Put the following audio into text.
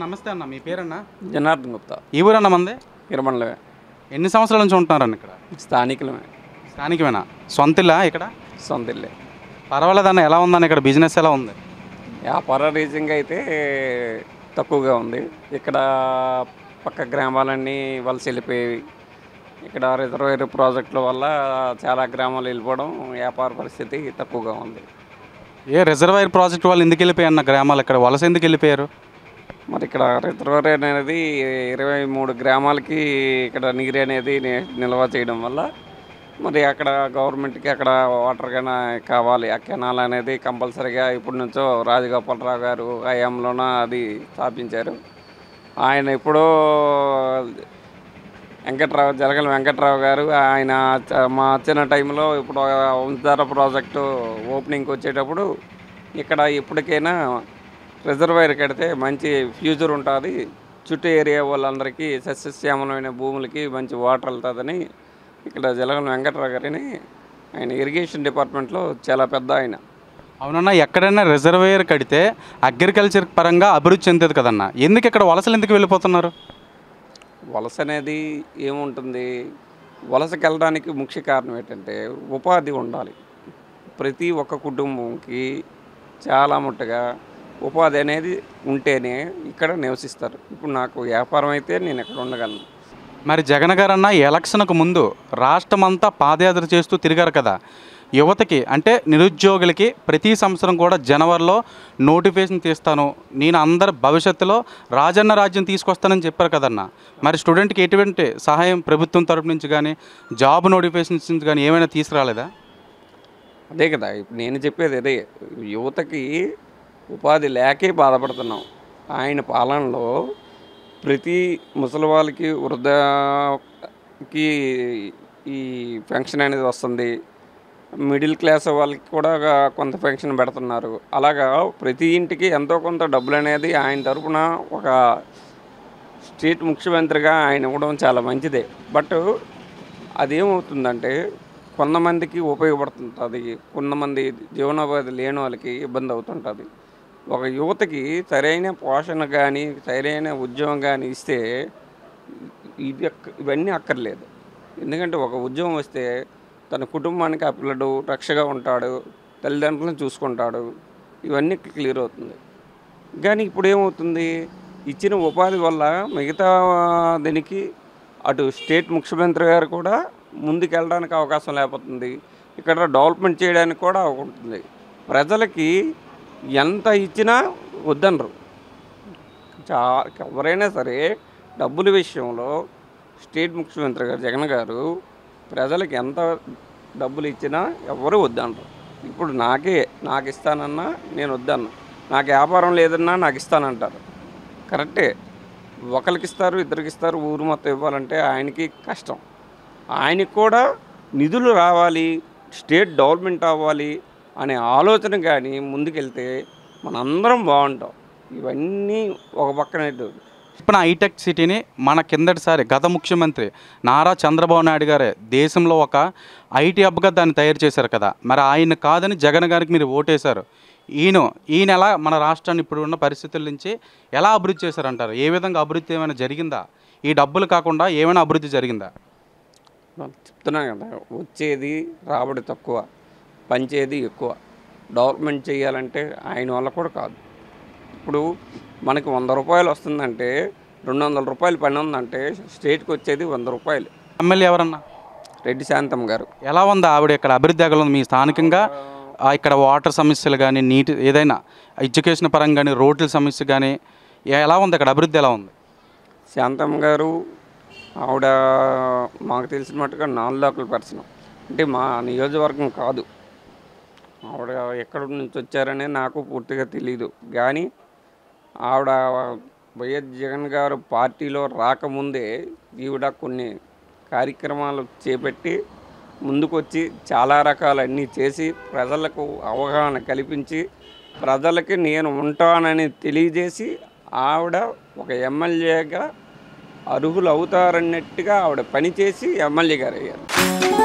నమస్తే అన్న మీ పేరన్నా జనార్దన్ గుప్తా ఈ ఊరన్న మంది ఇరమండలమే ఎన్ని సంవత్సరాల నుంచి ఉంటున్నారన్న ఇక్కడ స్థానికులమే స్థానికమేనా సొంతిల్లా ఇక్కడ సొంత ఇల్లే పర్వాలేదన్న ఎలా ఉందన్న ఇక్కడ బిజినెస్ ఎలా ఉంది వ్యాపార రీజంగా అయితే తక్కువగా ఉంది ఇక్కడ పక్క గ్రామాలన్నీ వలస వెళ్ళిపోయేవి ఇక్కడ రిజర్వేర్ ప్రాజెక్టుల వల్ల చాలా గ్రామాలు వెళ్ళిపోవడం వ్యాపార పరిస్థితి తక్కువగా ఉంది ఏ రిజర్వాయర్ ప్రాజెక్ట్ వాళ్ళు ఎందుకు వెళ్ళిపోయారు అన్న గ్రామాలు ఇక్కడ వలస ఎందుకు వెళ్ళిపోయారు మరి ఇక్కడ రిజర్వేర్ అనేది ఇరవై మూడు గ్రామాలకి ఇక్కడ నీరు అనేది ని- నిల్వ చేయడం వల్ల మరి అక్కడ గవర్నమెంట్కి అక్కడ వాటర్ కన్నా కావాలి ఆ కెనాల్ అనేది కంపల్సరీగా ఇప్పటి నుంచో రాజగోపాలరావు గారు హయాంలోన అది స్థాపించారు ఆయన ఎప్పుడో వెంకట్రావు జలగల వెంకట్రావు గారు ఆయన చ- మా చిన్న టైంలో ఇప్పుడు వంశధార ప్రాజెక్టు ఓపెనింగ్కి వచ్చేటప్పుడు ఇక్కడ ఇప్పటికైనా రిజర్వాయర్ కడితే మంచి ఫ్యూచర్ ఉంటుంది చుట్టూ ఏరియా వాళ్ళందరికీ సస్యశ్యామలమైన భూములకి మంచి వాటర్ వెళ్తుందని ఇక్కడ జలగల వెంకట్రావు గారిని ఆయన ఇరిగేషన్ డిపార్ట్మెంట్లో చాలా పెద్ద ఆయన అవునన్నా ఎక్కడైనా రిజర్వాయర్ కడితే అగ్రికల్చర్ పరంగా అభివృద్ధి చెందేది కదన్న ఎందుకు ఇక్కడ వలసలు ఎందుకు వెళ్ళిపోతున్నారు వలస అనేది ఏముంటుంది వలసకి వెళ్ళడానికి ముఖ్య కారణం ఏంటంటే ఉపాధి ఉండాలి ప్రతి ఒక్క కుటుంబంకి చాలా ముట్టగా ఉపాధి అనేది ఉంటేనే ఇక్కడ నివసిస్తారు ఇప్పుడు నాకు వ్యాపారం అయితే నేను ఇక్కడ ఉండగలను మరి జగన్ గారు అన్న ఎలక్షన్కు ముందు రాష్ట్రం అంతా పాదయాత్ర చేస్తూ తిరిగారు కదా యువతకి అంటే నిరుద్యోగులకి ప్రతి సంవత్సరం కూడా జనవరిలో నోటిఫికేషన్ తీస్తాను నేను అందరి భవిష్యత్తులో రాజన్న రాజ్యం తీసుకొస్తానని చెప్పారు కదన్న మరి స్టూడెంట్కి ఎటువంటి సహాయం ప్రభుత్వం తరపు నుంచి కానీ జాబ్ నోటిఫికేషన్స్ నుంచి కానీ ఏమైనా తీసుకురాలేదా అదే కదా ఇప్పుడు నేను చెప్పేది అదే యువతకి ఉపాధి లేకే బాధపడుతున్నాం ఆయన పాలనలో ప్రతి ముసలి వాళ్ళకి వృద్ధకి ఈ పెన్షన్ అనేది వస్తుంది మిడిల్ క్లాస్ వాళ్ళకి కూడా కొంత పెన్షన్ పెడుతున్నారు అలాగా ప్రతి ఇంటికి ఎంతో కొంత డబ్బులు అనేది ఆయన తరపున ఒక స్టేట్ ముఖ్యమంత్రిగా ఆయన ఇవ్వడం చాలా మంచిదే బట్ అదేమవుతుందంటే కొంతమందికి ఉపయోగపడుతుంటుంది కొంతమంది జీవనోపాధి లేని వాళ్ళకి ఇబ్బంది అవుతుంటుంది ఒక యువతకి సరైన పోషణ కానీ సరైన ఉద్యోగం కానీ ఇస్తే ఇవి అక్క- ఇవన్నీ అక్కర్లేదు ఎందుకంటే ఒక ఉద్యోగం వస్తే తన కుటుంబానికి ఆ పిల్లడు రక్షగా ఉంటాడు తల్లిదండ్రులను చూసుకుంటాడు ఇవన్నీ క్లియర్ అవుతుంది కానీ ఇప్పుడు ఏమవుతుంది ఇచ్చిన ఉపాధి వల్ల మిగతా దీనికి అటు స్టేట్ ముఖ్యమంత్రి గారు కూడా ముందుకు వెళ్ళడానికి అవకాశం లేకపోతుంది ఇక్కడ డెవలప్మెంట్ చేయడానికి కూడా ఉంటుంది ప్రజలకి ఎంత ఇచ్చినా వద్దనరు చా ఎవరైనా సరే డబ్బుల విషయంలో స్టేట్ ముఖ్యమంత్రి గారు జగన్ గారు ప్రజలకు ఎంత డబ్బులు ఇచ్చినా ఎవరు వద్దనరు ఇప్పుడు నాకే నాకు ఇస్తానన్నా నేను వద్దన్నా నాకు వ్యాపారం లేదన్నా నాకు ఇస్తానంటారు కరెక్టే ఒకరికి ఇస్తారు ఇద్దరికి ఇస్తారు ఊరు మొత్తం ఇవ్వాలంటే ఆయనకి కష్టం ఆయనకి కూడా నిధులు రావాలి స్టేట్ డెవలప్మెంట్ అవ్వాలి అనే ఆలోచన కానీ ముందుకెళ్తే మనందరం బాగుంటాం ఇవన్నీ ఒక పక్కన చెప్పిన హైటెక్ సిటీని మన కిందటిసారి గత ముఖ్యమంత్రి నారా చంద్రబాబు నాయుడు గారే దేశంలో ఒక ఐటీ హబ్గా దాన్ని తయారు చేశారు కదా మరి ఆయన కాదని జగన్ గారికి మీరు ఓటేశారు ఈయన ఈయన ఎలా మన రాష్ట్రాన్ని ఇప్పుడు ఉన్న పరిస్థితుల నుంచి ఎలా అభివృద్ధి చేశారంటారు ఏ విధంగా అభివృద్ధి ఏమైనా జరిగిందా ఈ డబ్బులు కాకుండా ఏమైనా అభివృద్ధి జరిగిందా చెప్తున్నాను కదా వచ్చేది రాబడి తక్కువ పంచేది ఎక్కువ డెవలప్మెంట్ చేయాలంటే ఆయన వల్ల కూడా కాదు ఇప్పుడు మనకి వంద రూపాయలు వస్తుందంటే రెండు వందల రూపాయలు పని ఉందంటే స్టేట్కి వచ్చేది వంద రూపాయలు ఎమ్మెల్యే ఎవరన్నా రెడ్డి శాంతం గారు ఎలా ఉంది ఆవిడ ఇక్కడ అభివృద్ధి ఎక్కడ ఉంది మీ స్థానికంగా ఆ, ఇక్కడ వాటర్ సమస్యలు కానీ నీటి ఏదైనా ఎడ్యుకేషన్ పరంగా కానీ రోడ్ల సమస్య కానీ ఎలా ఉంది ఇక్కడ అభివృద్ధి ఎలా ఉంది శాంతం గారు ఆవిడ మాకు తెలిసిన మట్టుగా నాన్ లోకల్ పర్సన్ అంటే మా నియోజకవర్గం కాదు ఆవిడ ఎక్కడి నుంచి వచ్చారనే నాకు పూర్తిగా తెలియదు కానీ ఆవిడ వైఎస్ జగన్ గారు పార్టీలో రాకముందే ఈవిడ కొన్ని కార్యక్రమాలు చేపట్టి ముందుకొచ్చి చాలా రకాలన్నీ చేసి ప్రజలకు అవగాహన కల్పించి ప్రజలకి నేను ఉంటానని తెలియజేసి ఆవిడ ఒక ఎమ్మెల్యేగా అర్హులు అవుతారన్నట్టుగా ఆవిడ పనిచేసి ఎమ్మెల్యే గారు అయ్యారు